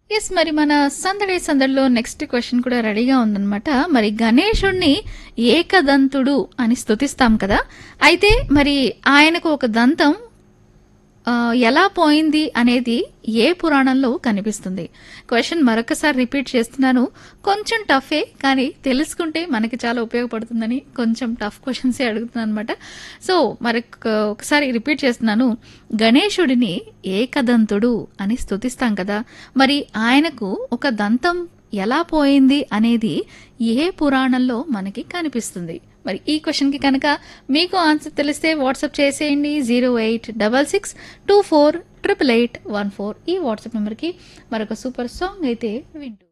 yes మరి మన సందడి సందడిలో నెక్స్ట్ క్వశ్చన్ కూడా రెడీగా ఉందన్నమాట మరి గణేశుణ్ణి ఏకదంతుడు అని స్తుతిస్తాం కదా అయితే మరి ఆయనకు ఒక దంతం ఆ, ఎలా పోయింది అనేది ఏ పురాణంలో కనిపిస్తుంది క్వశ్చన్ మరొకసారి రిపీట్ చేస్తున్నాను కొంచెం టఫే కానీ తెలుసుకుంటే మనకి చాలా ఉపయోగపడుతుందని కొంచెం టఫ్ క్వశ్చన్సే అడుగుతున్నాను అనమాట సో మరి ఒకసారి రిపీట్ చేస్తున్నాను గణేశుడిని ఏకదంతుడు అని స్తుతిస్తాం కదా మరి ఆయనకు ఒక దంతం ఎలా పోయింది అనేది ఏ పురాణంలో మనకి కనిపిస్తుంది మరి ఈ క్వశ్చన్కి కనుక మీకు ఆన్సర్ తెలిస్తే వాట్సాప్ చేసేయండి zero eight double six two four triple eight one four ఈ వాట్సాప్ నెంబర్కి మరొక సూపర్ సాంగ్ అయితే వింటూ